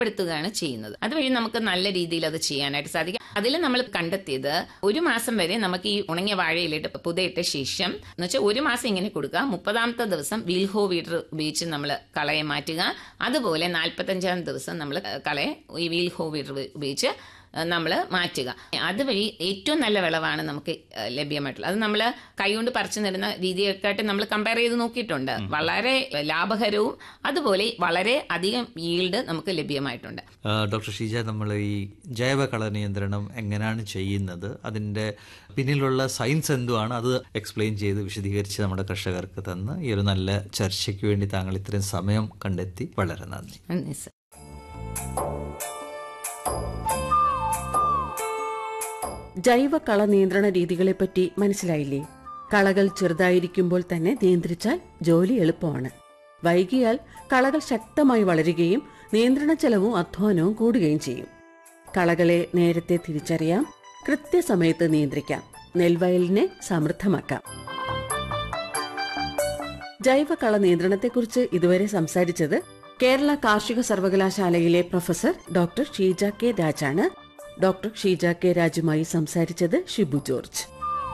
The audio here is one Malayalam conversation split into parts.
പ്പെടുത്തുകയാണ് ചെയ്യുന്നത് അതുവഴി നമുക്ക് നല്ല രീതിയിൽ അത് ചെയ്യാനായിട്ട് സാധിക്കും അതിൽ നമ്മൾ കണ്ടെത്തിയത് ഒരു മാസം വരെ നമുക്ക് ഈ ഉണങ്ങിയ വാഴയിലിട്ട് പുതയിട്ട ശേഷം എന്ന് വെച്ചാൽ ഒരു മാസം ഇങ്ങനെ കൊടുക്കുക മുപ്പതാമത്തെ ദിവസം വീൽഹോ വീഡർ ഉപയോഗിച്ച് നമ്മൾ കളയെ മാറ്റുക അതുപോലെ നാൽപ്പത്തഞ്ചാം ദിവസം നമ്മൾ കളയെ ഈ വീൽഹോ വീഡർ ഉപയോഗിച്ച് നമ്മൾ മാറ്റുക അതുവഴി ഏറ്റവും നല്ല വിളവാണ് നമുക്ക് ഏഹ്, ലഭ്യമായിട്ടുള്ളത് അത് നമ്മൾ കൈകൊണ്ട് പറിച്ചു നടുന്ന രീതിയൊക്കെയായിട്ട് നമ്മൾ കമ്പയർ ചെയ്ത് നോക്കിയിട്ടുണ്ട് വളരെ ലാഭകരവും അതുപോലെ വളരെ അധികം ഈൽഡ് നമുക്ക് ലഭ്യമായിട്ടുണ്ട് ആ, ഡോക്ടർ ഷീജ നമ്മൾ ഈ ജൈവ കള നിയന്ത്രണം എങ്ങനെയാണ് ചെയ്യുന്നത് അതിൻ്റെ പിന്നിലുള്ള സയൻസ് എന്തുവാണ് അത് എക്സ്പ്ലെയിൻ ചെയ്ത് വിശദീകരിച്ച് നമ്മുടെ കർഷകർക്ക് തന്ന് ഈ ഒരു നല്ല ചർച്ചയ്ക്ക് വേണ്ടി താങ്കൾ ഇത്രയും സമയം കണ്ടെത്തി വളരെ നന്ദി നന്ദി സർ ജൈവ കള നിയന്ത്രണ രീതികളെപ്പറ്റി മനസ്സിലായില്ലേ കളകൾ ചെറുതായിരിക്കുമ്പോൾ തന്നെ നിയന്ത്രിച്ചാൽ ജോലി എളുപ്പമാണ് വൈകിയാൽ കളകൾ ശക്തമായി വളരുകയും നിയന്ത്രണ ചെലവും അധ്വാനവും കൂടുകയും ചെയ്യും കളകളെ നേരത്തെ തിരിച്ചറിയാം കൃത്യസമയത്ത് നിയന്ത്രിക്കാം നെൽവയലിനെ സമൃദ്ധമാക്കാം ജൈവ കള നിയന്ത്രണത്തെക്കുറിച്ച് ഇതുവരെ സംസാരിച്ചത് കേരള കാർഷിക സർവകലാശാലയിലെ പ്രൊഫസർ ഡോക്ടർ ഷീജ കെ രാജാണ് ഡോക്ടർ ഷീജ കെ രാജുമായി സംസാരിച്ചത് ഷിബു ജോർജ്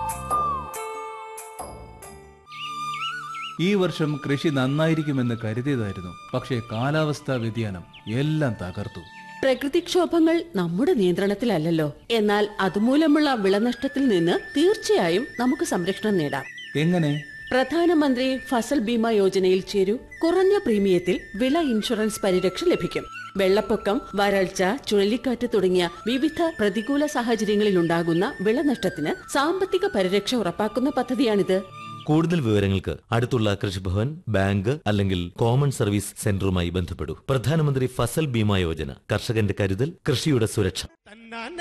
ഈ വർഷം കൃഷി നന്നായിരിക്കുമെന്ന് കരുതിയതായിരുന്നു പക്ഷേ കാലാവസ്ഥാ വ്യതിയാനം എല്ലാം തകർത്തു പ്രകൃതിക്ഷോഭങ്ങൾ നമ്മുടെ നിയന്ത്രണത്തിലല്ലല്ലോ എന്നാൽ അതുമൂലമുള്ള വിളനഷ്ടത്തിൽ നിന്ന് തീർച്ചയായും നമുക്ക് സംരക്ഷണം നേടാം എങ്ങനെ പ്രധാനമന്ത്രി ഫസൽ ബീമ യോജനയിൽ ചേരൂ കുറഞ്ഞ പ്രീമിയത്തിൽ വിള ഇൻഷുറൻസ് പരിരക്ഷ ലഭിക്കും വെള്ളപ്പൊക്കം വരൾച്ച ചുഴലിക്കാറ്റ് തുടങ്ങിയ വിവിധ പ്രതികൂല സാഹചര്യങ്ങളിൽ ഉണ്ടാകുന്ന വിളനഷ്ടത്തിന് സാമ്പത്തിക പരിരക്ഷ ഉറപ്പാക്കുന്ന പദ്ധതിയാണിത് കൂടുതൽ വിവരങ്ങൾക്ക് അടുത്തുള്ള കൃഷിഭവൻ ബാങ്ക് അല്ലെങ്കിൽ കോമൺ സർവീസ് സെന്ററുമായി ബന്ധപ്പെടൂ പ്രധാനമന്ത്രി ഫസൽ ബീമ യോജന കർഷകന്റെ കരുതൽ കൃഷിയുടെ സുരക്ഷ